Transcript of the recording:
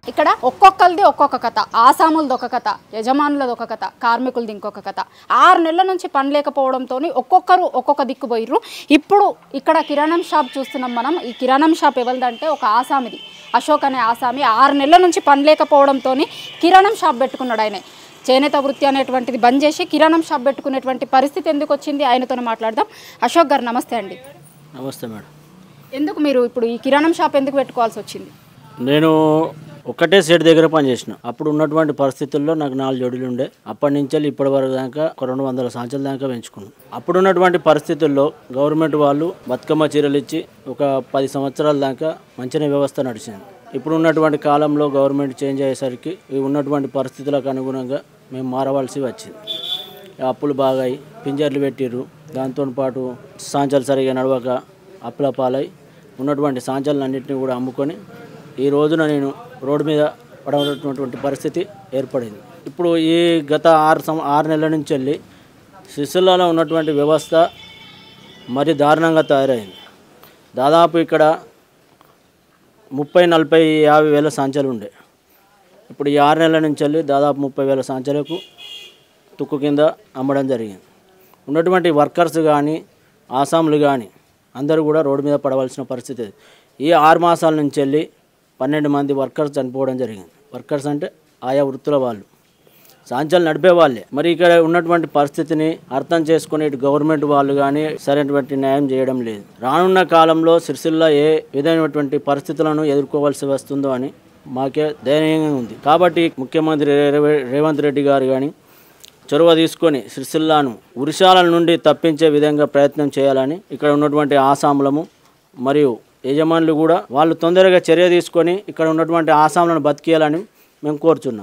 ఇక్కడ ఒక్కొక్కరిది ఒక్కొక్క కథ ఆసాములది ఒక కథ యజమానులది ఒక కథ కార్మికులది ఇంకొక కథ ఆరు నెలల నుంచి పని లేకపోవడంతో ఒక్కొక్కరు ఒక్కొక్క దిక్కు పోయిర్రు ఇప్పుడు ఇక్కడ కిరాణం షాప్ చూస్తున్నాం మనం ఈ కిరాణం షాప్ ఎవరిదంటే ఒక ఆసామిది అశోక్ అనే ఆసామి ఆరు నెలల నుంచి పని లేకపోవడంతో కిరాణం షాప్ పెట్టుకున్నాడు ఆయన చేనేత వృత్తి అనేటువంటిది బంద్ చేసి కిరాణం షాప్ పెట్టుకునేటువంటి పరిస్థితి ఎందుకు వచ్చింది ఆయనతో మాట్లాడదాం అశోక్ గారు నమస్తే అండి నమస్తే మేడం ఎందుకు మీరు ఇప్పుడు ఈ కిరాణం షాప్ ఎందుకు పెట్టుకోవాల్సి వచ్చింది నేను ఒక్కటే సెట్ దగ్గర పనిచేసిన అప్పుడు ఉన్నటువంటి పరిస్థితుల్లో నాకు నాలుగు జోడులు ఉండే అప్పటి నుంచి ఇప్పటి వరకు దాకా ఒక రెండు వందల సంవత్సరాల దాకా పెంచుకున్నాను అప్పుడు ఉన్నటువంటి పరిస్థితుల్లో గవర్నమెంట్ వాళ్ళు బతుకమ్మ చీరలు ఇచ్చి ఒక పది సంవత్సరాల దాకా మంచిగా వ్యవస్థ నడిచింది ఇప్పుడు ఉన్నటువంటి కాలంలో గవర్నమెంట్ చేంజ్ అయ్యేసరికి ఈ ఉన్నటువంటి పరిస్థితులకు అనుగుణంగా మేము మారవలసి వచ్చింది అప్పులు బాగాయి పింజర్లు పెట్టిర్రు దాంతో పాటు సాంచాలు సరిగా నడవక అప్పుల పాలై ఉన్నటువంటి సాంచాలన్నింటినీ కూడా అమ్ముకొని ఈ రోజున నేను రోడ్డు మీద పడవలసినటువంటి పరిస్థితి ఏర్పడింది ఇప్పుడు ఈ గత ఆరు సం ఆరు నెలల నుంచి వెళ్ళి సిరిసిల్లలో ఉన్నటువంటి వ్యవస్థ మరి దారుణంగా తయారైంది దాదాపు ఇక్కడ ముప్పై నలభై యాభై వేల సంచాలు ఉండే ఇప్పుడు ఈ ఆరు నెలల నుంచి వెళ్ళి దాదాపు ముప్పై వేల సంచాలకు తుక్కు కింద అమ్మడం జరిగింది ఉన్నటువంటి వర్కర్స్ కానీ ఆసాములు కానీ అందరూ కూడా రోడ్డు మీద పడవలసిన పరిస్థితి ఇది. ఈ ఆరు మాసాల నుంచి వెళ్ళి పన్నెండు మంది వర్కర్స్ చనిపోవడం జరిగింది వర్కర్స్ అంటే ఆయా వృత్తుల వాళ్ళు సాంచాలు నడిపే వాళ్ళే మరి ఇక్కడ ఉన్నటువంటి పరిస్థితిని అర్థం చేసుకుని ఇటు గవర్నమెంట్ వాళ్ళు కానీ సరైనటువంటి న్యాయం చేయడం లేదు రానున్న కాలంలో సిరిసిల్ల ఏ విధమైనటువంటి పరిస్థితులను ఎదుర్కోవాల్సి వస్తుందో అని మాకే దయనీయంగా ఉంది కాబట్టి ముఖ్యమంత్రి రేవ- రేవంత్ రెడ్డి గారు కానీ చొరవ తీసుకొని సిరిసిల్లాను ఉరిశాల నుండి తప్పించే విధంగా ప్రయత్నం చేయాలని ఇక్కడ ఉన్నటువంటి ఆసాములము మరియు యజమానులు కూడా వాళ్ళు తొందరగా చర్య తీసుకొని ఇక్కడ ఉన్నటువంటి ఆసాములను బతికేయాలని మేము కోరుచున్నాం